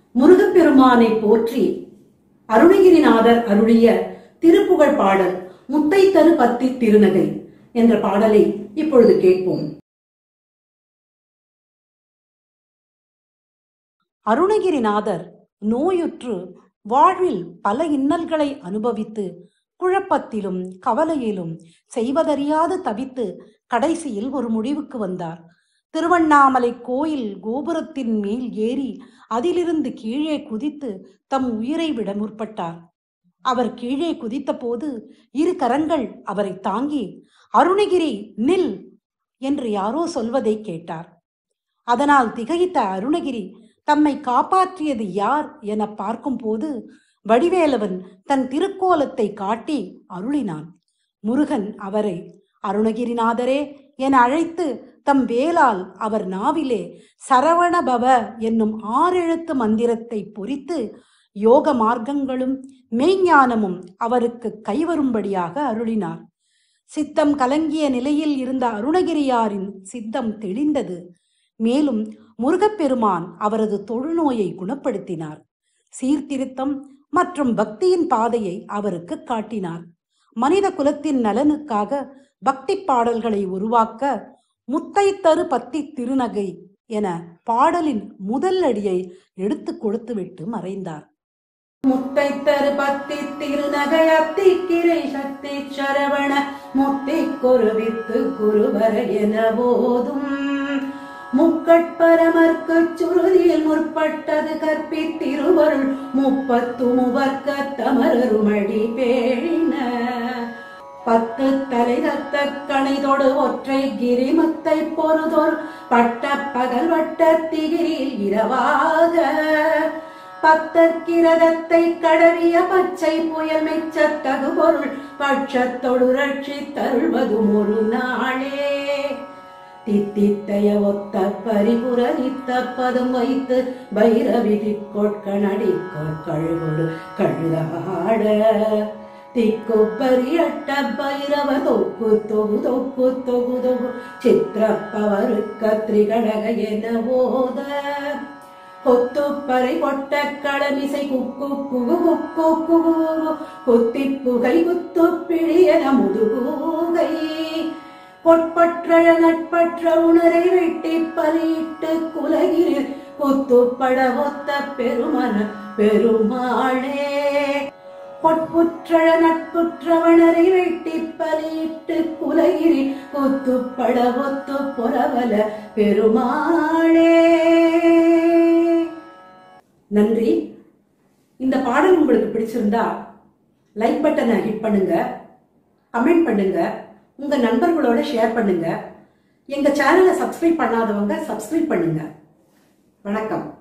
முருகப்பெருமானை போற்றி அருணகிரிநாதர் அருளிய திருப்புகழ் பாடல் முத்தை தரு பத்தி திருநகை என்ற பாடலை இப்பொழுது கேட்போம் அருணகிரிநாதர் நோயுற்று வாழ்வில் பல இன்னல்களை அனுபவித்து குழப்பத்திலும் கவலையிலும் செய்வதறியாது தவித்து கடைசியில் ஒரு முடிவுக்கு வந்தார் திருவண்ணாமலை கோயில் கோபுரத்தின் மேல் ஏறி அதிலிருந்து கீழே குதித்து தம் உயிரை விட முற்பட்டார் அவர் கீழே குதித்தபோது இரு கரங்கள் அவரை தாங்கி அருணகிரி நில் என்று யாரோ சொல்வதை கேட்டார் அதனால் திகைத்த அருணகிரி தம்மை காப்பாற்றியது யார் என பார்க்கும்போது வடிவேலவன் தன் திருக்கோலத்தை காட்டி அருளினான் முருகன் அவரை அருணகிரிநாதரே என அழைத்து தம் வேலால் அவர் நாவிலே சரவணபவ என்னும் ஆறெழுத்து மந்திரத்தை பொறித்து யோக மார்க்கங்களும் மெய்ஞானமும் அவருக்கு கைவரும்படியாக அருளினார் சித்தம் கலங்கிய நிலையில் இருந்த அருணகிரியாரின் சித்தம் தெளிந்தது மேலும் முருகப்பெருமான் அவரது தொழுநோயை குணப்படுத்தினார் சீர்திருத்தம் மற்றும் பக்தியின் பாதையை அவருக்கு காட்டினார் மனித குலத்தின் நலனுக்காக பக்தி பாடல்களை உருவாக்க முத்தை தரு பத்தி திருநகை என பாடலின் முதல் அடியை எடுத்து கொடுத்துவிட்டு மறைந்தார் முத்தை தரு பத்தி திருநகை அத்திக்கிரை சக்தி சரவண முத்தி குருவித்து குருவர என போதும் முக்கட்பரமர்க்கு சுருதியில் முற்பட்டது கற்பித்திருவருள் முப்பத்து முவர்க்க தமரருமடி பேழின பத்து தலை தத்த கணைதொடு ஒற்றை கிரிமத்தை பொறுதொரு பட்ட பகல் வட்ட திகிரில் இரவாக பத்தற்கிரதத்தை கடவிய பச்சை புயல் மெச்சத்தகு பொருள் பட்சத்தொடு ரட்சி தருள்வதும் ஒரு நாளே தித்தித்தைய ஒத்த பரிபுர நித்த பதம் வைத்து பைரவி திக்கொட்கணடி கழுகொடு கழுதாட திக்குப்பரியட்ட பைரவ தொக்கு தொகு தொக்கு தொகு தொகு சித்திரப்பவரு கத்திரிகடக என போத கொத்துப்பறை கொட்ட களமிசை குக்கு குகு குக்கு குகு குத்தி புகை குத்து பிழியன முதுகூகை பொற்பற்ற நட்பற்ற உணரை வெட்டி பலியிட்டு குலகிரில் குத்துப்பட ஒத்த பெருமன பெருமாளே பொற்புற்ற நட்புற்றவனரை வெட்டி பலியிட்டு குலகிரி குத்துப்பட ஒத்து புறவல பெருமாளே நன்றி இந்த பாடல் உங்களுக்கு பிடிச்சிருந்தா லைக் பட்டனை ஹிட் பண்ணுங்க கமெண்ட் பண்ணுங்க உங்க நண்பர்களோட ஷேர் பண்ணுங்க எங்க சேனலை சப்ஸ்கிரைப் பண்ணாதவங்க சப்ஸ்கிரைப் பண்ணுங்க வணக்கம்